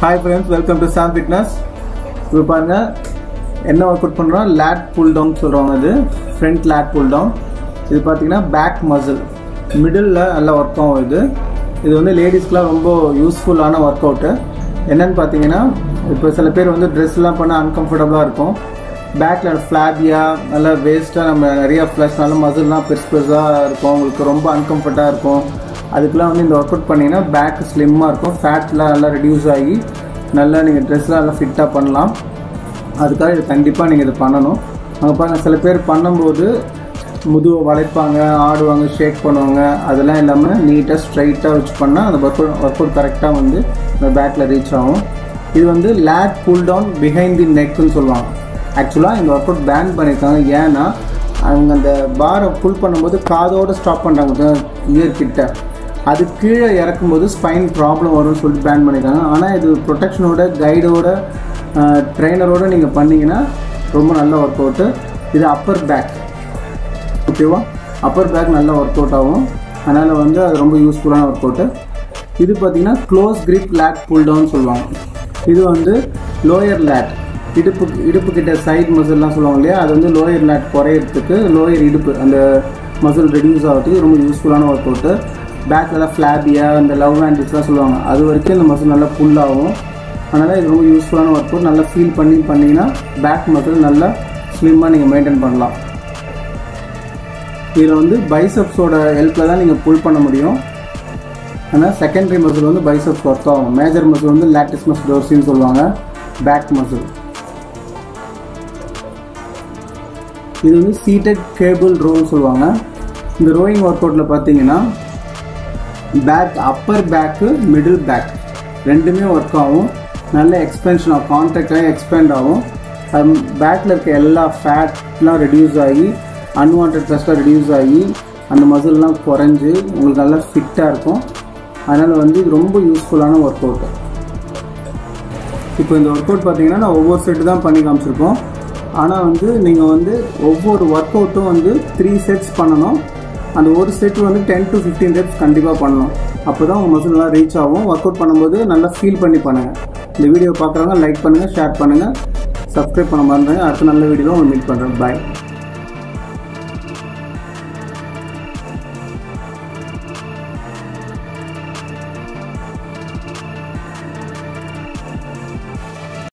hi friends welcome to Sam fitness இப்போ பாருங்க என்ன ஒர்க் அவுட் பண்ணுறோம் லேட் புல் டவுன் சொல்கிறோம் இது ஃப்ரண்ட் லேட் புல் டவுன் இது பார்த்தீங்கன்னா பேக் மசில் மிடில் நல்லா ஒர்க் ஆகும் இது இது வந்து லேடிஸ்க்குலாம் ரொம்ப யூஸ்ஃபுல்லான ஒர்க் அவுட்டு என்னன்னு பார்த்தீங்கன்னா இப்போ சில பேர் வந்து ட்ரெஸ்லாம் பண்ண அன்கம்ஃபர்டபுளாக இருக்கும் பேக்கில் ஃப்ளாபியாக நல்லா வேஸ்ட்டாக நம்ம நிறைய ஃப்ளஷ் நல்ல மசில்லாம் பெருசு பெருசாக இருக்கும் உங்களுக்கு ரொம்ப அன்கம்ஃபர்ட்டாக இருக்கும் அதுக்கெலாம் வந்து இந்த ஒர்க் அவுட் பண்ணிங்கன்னா பேக் ஸ்லிம்மாக இருக்கும் ஃபேட்லாம் நல்லா ரெடியூஸ் ஆகி நல்லா நீங்கள் ட்ரெஸ்லாம் நல்லா ஃபிட்டாக பண்ணலாம் அதுக்காக இது கண்டிப்பாக நீங்கள் இது பண்ணணும் அங்கே பாருங்கள் சில பேர் பண்ணும்போது முதுவை வளைப்பாங்க ஆடுவாங்க ஷேக் பண்ணுவாங்க அதெல்லாம் இல்லாமல் நீட்டாக ஸ்ட்ரைட்டாக வச்சு பண்ணால் அந்த ஒர்க் அவுட் ஒர்க் அவுட் கரெக்டாக வந்து இந்த பேக்கில் ரீச் ஆகும் இது வந்து lat pull down behind the நெக்குன்னு சொல்லுவாங்க ஆக்சுவலாக இந்த ஒர்க் அவுட் பேன் பண்ணியிருக்காங்க ஏன்னா அவங்க அந்த பாரை புல் பண்ணும்போது காதோடு ஸ்டாப் பண்ணுறாங்க இயர் கிட்ட அது கீழே இறக்கும்போது ஸ்பைன் ப்ராப்ளம் வரும்னு சொல்லிட்டு பேன் பண்ணியிருக்காங்க ஆனால் இது ப்ரொடெக்ஷனோட கைடோட ட்ரெயினரோடு நீங்கள் பண்ணிங்கன்னா ரொம்ப நல்ல ஒர்க் அவுட்டு இது அப்பர் பேக் ஓகேவா அப்பர் பேக் நல்லா ஒர்க் அவுட் ஆகும் அதனால் வந்து அது ரொம்ப யூஸ்ஃபுல்லான ஒர்க் அவுட்டு இது பார்த்தீங்கன்னா close grip lat pull down சொல்லுவாங்க இது வந்து லோயர் லேட் இடுப்பு இடுப்பு கிட்ட சைட் மசில்லாம் சொல்லுவாங்க இல்லையா அது வந்து லோயர் லேட் குறையிறதுக்கு லோயர் இடுப்பு அந்த மசில் ரெடியூஸ் ஆகிறதுக்கு ரொம்ப யூஸ்ஃபுல்லான ஒர்க் அவுட்டு பேக்கில் ஃப்ளாபியாக இந்த லவ் ஹேண்டிஸ்லாம் சொல்லுவாங்க அது வரைக்கும் இந்த மசில் நல்லா புல் ஆகும் அதனால் இது ரொம்ப யூஸ்ஃபுல்லான ஒர்க் அவுட் நல்லா ஃபீல் பண்ணி பண்ணிங்கன்னா பேக் மசில் நல்லா ஸ்லிம்மாக நீங்கள் மெயின்டைன் பண்ணலாம் இதில் வந்து பைசப்ஸோட ஹெல்ப்பில் தான் நீங்கள் புல் பண்ண முடியும் ஆனால் செகண்டரி மசில் வந்து பைசப்ஸ் ஒர்க் ஆகும் மேஜர் மசில் வந்து லேட்டிஸ் மசில் டோர்சின்னு சொல்லுவாங்க பேக் மசில் இது வந்து சீட்டட் கேபிள் ரோன்னு சொல்லுவாங்க இந்த ரோயிங் ஒர்க் அவுட்டில் பார்த்தீங்கன்னா back upper back middle back ரெண்டுமே ஒர்க் ஆகும் நல்ல எக்ஸ்பென்ஷன் ஆகும் கான்ட்ராக்டாக எக்ஸ்பேண்ட் ஆகும் அது பேக்கில் இருக்க எல்லா ஃபேட்லாம் ரெடியூஸ் ஆகி அன்வான்ட் ப்ரெஸ்லாம் ரெடியூஸ் ஆகி அந்த மசில்லாம் குறைஞ்சி உங்களுக்கு நல்லா ஃபிட்டாக இருக்கும் அதனால் வந்து இது ரொம்ப யூஸ்ஃபுல்லான ஒர்க் அவுட்டு இப்போ இந்த ஒர்க் அவுட் பார்த்தீங்கன்னா நான் ஒவ்வொரு செட்டு தான் பண்ணி காமிச்சிருக்கோம் ஆனால் வந்து நீங்கள் வந்து ஒவ்வொரு ஒர்க் அவுட்டும் வந்து த்ரீ செட்ஸ் பண்ணணும் அந்த ஒரு செட் வந்து டென் டு ஃபிஃப்டீன் ரெப்ஸ் கண்டிப்பாக பண்ணணும் அப்போ தான் உங்கள் மசில் நல்லா ரீச் ஆகும் ஒர்க் அவுட் பண்ணும்போது நல்லா ஃபீல் பண்ணி பண்ணுங்கள் இந்த வீடியோ பார்க்குறவங்க லைக் பண்ணுங்கள் ஷேர் பண்ணுங்கள் சப்ஸ்கிரைப் பண்ண மறந்துடுங்க அடுத்த நல்ல வீடியோவில் உங்களை மீட் பண்ணுறேன் பாய்